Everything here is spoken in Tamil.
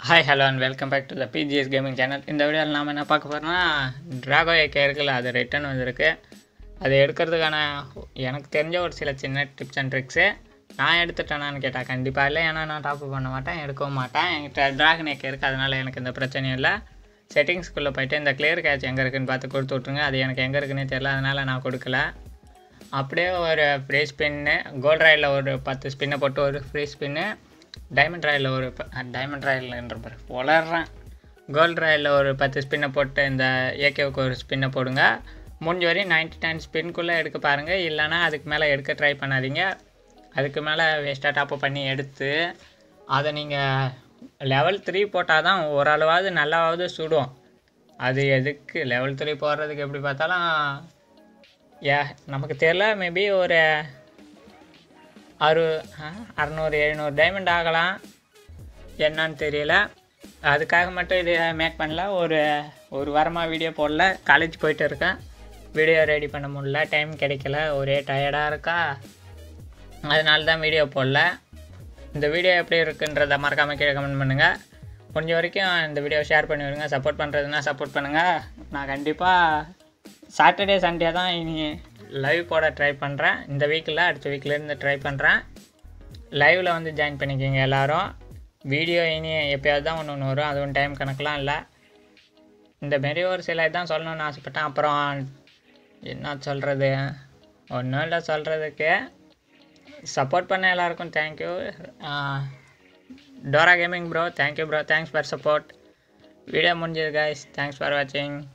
hi hello and welcome back to the BGS gaming channel இந்த வீடியோவில் நாம் என்ன பார்க்க போகிறோம்னா ட்ராகோ ஏகே இருக்குல்ல அது ரிட்டர்ன் வந்திருக்கு அது எடுக்கிறதுக்கான எனக்கு தெரிஞ்ச ஒரு சில சின்ன டிப்ஸ் அண்ட் ட்ரிக்ஸு நான் எடுத்துட்டேனான்னு கேட்டால் கண்டிப்பாக இல்லை ஏன்னா நான் டாப் பண்ண மாட்டேன் எடுக்கவும் மாட்டேன் என்கிட்ட ட்ராகன் ஏகே இருக்குது அதனால் எனக்கு எந்த பிரச்சனையும் இல்லை செட்டிங்ஸ்குள்ளே போயிட்டு இந்த கிளியர் கேட்ச் எங்கே இருக்குன்னு பார்த்து கொடுத்து விட்ருங்க அது எனக்கு எங்கே இருக்குன்னே தெரியல அதனால் நான் கொடுக்கல அப்படியே ஒரு ஃப்ரீ ஸ்பின்னு கோல்ட் ராயில் ஒரு பத்து ஸ்பின்னை போட்டு ஒரு ஃப்ரீ ஸ்பின்னு டைமண்ட் ராயில் ஒரு டைமண்ட் ராயில்ன்ற பாரு வளர்றேன் கோல்ட் ராயில் ஒரு பத்து ஸ்பின்னை போட்டு இந்த ஏகேவுக்கு ஒரு ஸ்பின்னை போடுங்க முடிஞ்ச வரையும் நைன்டி நைன் ஸ்பின்குள்ளே எடுக்க பாருங்கள் இல்லைனா அதுக்கு மேலே எடுக்க ட்ரை பண்ணாதீங்க அதுக்கு மேலே வேஸ்ட்டாக டாப் பண்ணி எடுத்து அதை நீங்கள் லெவல் த்ரீ போட்டால் தான் ஓரளவாவது நல்லாவது சுடும் அது எதுக்கு லெவல் த்ரீ போடுறதுக்கு எப்படி பார்த்தாலும் ஏ நமக்கு தெரியல மேபி ஒரு அறு ஆ, அறநூறு எழுநூறு டைமண்ட் ஆகலாம் என்னன்னு தெரியல அதுக்காக மட்டும் இது மேக் பண்ணல ஒரு ஒரு வாரமாக வீடியோ போடல காலேஜ் போயிட்டு இருக்கேன் வீடியோ ரெடி பண்ண முடியல டைம் கிடைக்கல ஒரே டயர்டாக இருக்கா அதனால தான் வீடியோ போடல இந்த வீடியோ எப்படி இருக்குன்றத மறக்காமல் கீழே கமெண்ட் பண்ணுங்கள் முடிஞ்ச வரைக்கும் இந்த வீடியோ ஷேர் பண்ணி விடுங்க சப்போர்ட் பண்ணுறதுனா சப்போர்ட் பண்ணுங்கள் நான் கண்டிப்பாக சாட்டர்டே சண்டே தான் இனி லைவ் போட ட்ரை பண்ணுறேன் இந்த வீக்கில் அடுத்த வீக்லேருந்து ட்ரை பண்ணுறேன் லைவில் வந்து ஜாயின் பண்ணிக்கோங்க எல்லாரும் வீடியோ இனி எப்போயாவது தான் ஒன்று ஒன்று வரும் அதுவும் டைம் கணக்கெலாம் இல்லை இந்த மாரி ஒரு சில இதான் சொல்லணும்னு ஆசைப்பட்டேன் அப்புறம் என்ன சொல்கிறது ஒன்றும் இல்லை சொல்கிறதுக்கு சப்போர்ட் பண்ண எல்லாருக்கும் thank you Dora gaming bro thank you bro thanks for support video முடிஞ்சது கைஸ் தேங்க்ஸ் ஃபார் வாட்சிங்